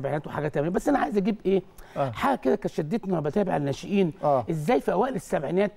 السبعينات وحاجات تانية بس انا عايز اجيب ايه آه. حاجه كده كانت شدتني وانا بتابع الناشئين آه. ازاي في اوائل السبعينات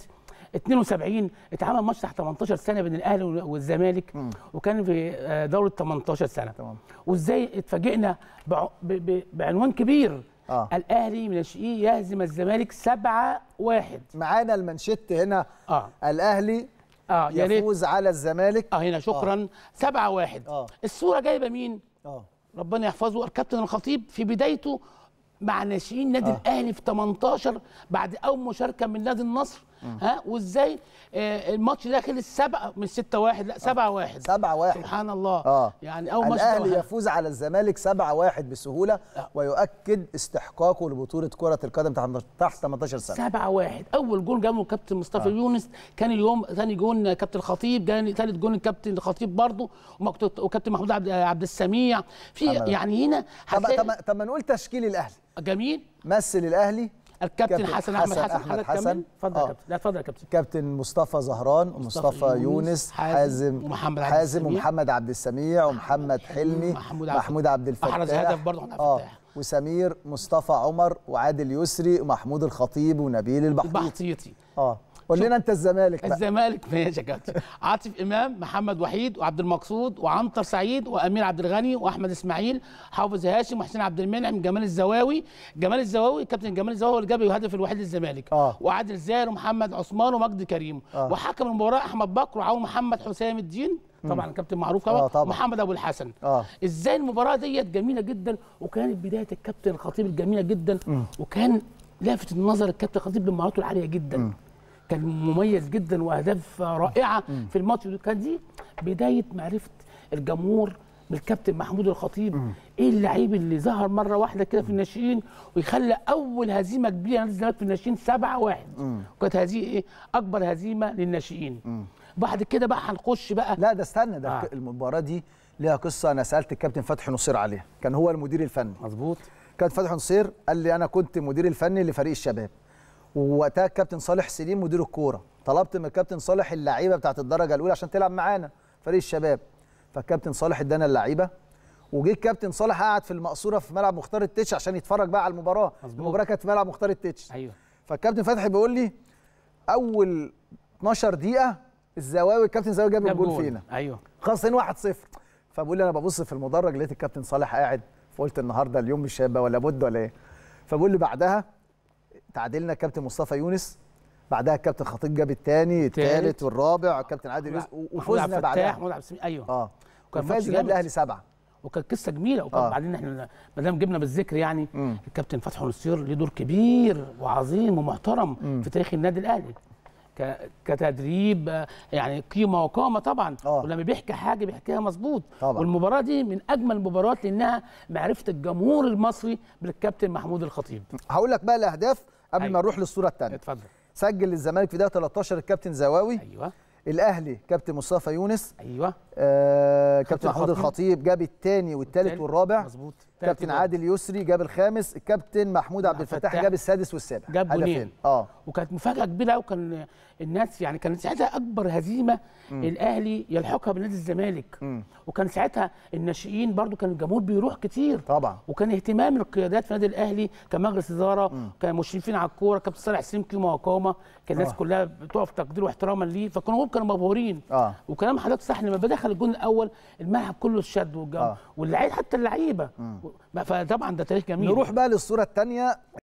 72 اتعمل ماتش تحت 18 سنه بين الاهلي والزمالك وكان في آه، دوره 18 سنه تمام. وازاي اتفاجئنا بع- ب- ب- بعنوان كبير آه. الاهلي من الناشئين يهزم الزمالك 7 1 معانا المنشط هنا اه الاهلي اه يا ريت يفوز على الزمالك اه هنا شكرا 7 1 آه. الصوره جايبه مين اه ربنا يحفظه الكابتن الخطيب في بدايته مع ناشئين نادي آه. آه. الاهلي في 18 بعد اول مشاركه من نادي النصر ها وازاي آه الماتش ده خلص 7 مش 6 1 لا 7 1 7 1 سبحان الله اه يعني اول ماتش الاهلي ده- يفوز على الزمالك 7 1 بسهوله آه. ويؤكد استحقاقه لبطوله كره القدم تحت- تحت 18 سنه 7 1 اول جون جابه الكابتن مصطفى آه. يونس كان اليوم ثاني جون كابتن الخطيب جاني ثالث جون الكابتن الخطيب برضه ومكتوب- وكابتن محمود عبد, عبد السميع في محمد. يعني هنا طب هتلاقي طب طب ما نقول تشكيل الاهلي جميل مثل الاهلي الكابتن كابتن حسن احمد حسن حسن أحمد حضرتك حسن. كمل اتفضل آه. يا كابتن لا اتفضل يا كابتن كابتن مصطفى زهران ومصطفى يونس يونس، حازم حازم ومحمد عبد حازم السميع. ومحمد عبد السميع ومحمد حلمي محمود عبد- محمود عبد الفتاح أحرز هدف برضه محمود عبد اه الفتاح. وسمير مصطفى عمر وعادل يسري ومحمود الخطيب ونبيل البحطيطي البحطيطي اه قول لنا انت الزمالك بقى الزمالك ماشي يا كابتن عاطف امام محمد وحيد وعبد المقصود وعنتر سعيد وامير عبد الغني واحمد اسماعيل حافظ هاشم وحسين عبد المنعم جمال الزواوي جمال الزواوي كابتن جمال الزواوي هو اللي جاب الهدف الوحيد للزمالك آه. وعادل زاهر ومحمد عثمان ومجدي كريم آه. وحكم المباراه احمد بكر وعون محمد حسام الدين طبعا كابتن معروف طبعا آه، طبعا. محمد ابو الحسن اه ازاي المباراه ديت جميله جدا وكانت بدايه الكابتن الخطيب الجميله جدا وكان لافت النظر الكابتن الخطيب بمهاراته العاليه جدا كان مميز جدا واهداف رائعه في الماتش ده. كان دي بدايه معرفه الجمهور بالكابتن محمود الخطيب ايه اللعيب اللي ظهر مره واحده كده في الناشئين ويخلى اول هزيمه كبيره نادي الزمالك في الناشئين 7 1 وكانت هذه ايه اكبر هزيمه للناشئين بعد كده بقى هنخش بقى لا ده استنى ده آه. آه. المباراه دي ليها قصه انا سالت الكابتن فتحي نصير عليها كان هو المدير الفني مظبوط كابتن فتحي نصير قال لي انا كنت مدير الفني لفريق الشباب ووقتها الكابتن صالح سليم مدير الكوره طلبت من الكابتن صالح اللعيبه بتاعت الدرجه الاولى عشان تلعب معانا فريق الشباب فالكابتن صالح ادانا اللعيبه وجه الكابتن صالح قعد في المقصوره في ملعب مختار التتش عشان يتفرج بقى على المباراه مظبوط. المباراه كانت في ملعب مختار التتش ايوه فالكابتن فتحي بيقول لي اول 12 دقيقه الزواوي الكابتن زواوي جاب جاب الجول جول. فينا ايوه خلاص 1 0 فبقول لي انا ببص في المدرج لقيت الكابتن صالح قاعد فقلت النهارده اليوم مش هيبقى ولا بد ولا ايه فبقول لي بعدها تعادلنا الكابتن مصطفى يونس بعدها الكابتن خطيب جاب الثاني التالت. الثالث والرابع الكابتن عادل يوسف محمود عبد وفزنا الفتاح، بعدها محمود عبد السميع ايوه اه وكان وفاز ماتش النادي جامد. الاهلي سبعه وكانت قصه جميله وكان آه. بعدين احنا ما دام جبنا بالذكر يعني مم. الكابتن فتحي نصير ليه دور كبير وعظيم ومحترم مم. في تاريخ النادي الاهلي ك- كتدريب آه، يعني قيمه وقامه طبعا آه. ولما بيحكي حاجه بيحكيها مظبوط طبعا. والمباراه دي من اجمل المباريات لانها معرفه الجمهور المصري بالكابتن محمود الخطيب هقول لك بقى الاهداف قبل أيوة. ما نروح للصوره الثانيه اتفضل سجل للزمالك في دقيقه 13 الكابتن زواوي ايوه الاهلي كابتن مصطفى يونس ايوه آه كابتن كابتن محمود الخطيب. الخطيب جاب الثاني والثالث التالت. والرابع مظبوط كابتن تالت عادل يسري جاب الخامس الكابتن محمود عبد عبد الفتاح الفتاح جاب السادس والسابع جاب هدفين. جونين. اه وكانت مفاجاه كبيره وكان الناس يعني كانت ساعتها اكبر هزيمه الاهلي يلحقها بنادي الزمالك مم. وكان ساعتها الناشئين برضو كان الجمهور بيروح كتير طبعا وكان اهتمام القيادات في النادي الاهلي كمجلس اداره كان مشرفين على الكوره كابتن صالح حسين قيمه وقامه كان الناس آه. كلها بتقف تقدير واحتراما ليه فكانوا هم كانوا مبهورين اه وكلام حضرتك صح لما بدخل الجون الاول الملعب كله اتشد والجو آه. واللعيب حتى اللعيبه فطبعا ده تاريخ جميل نروح بقى للصوره الثانيه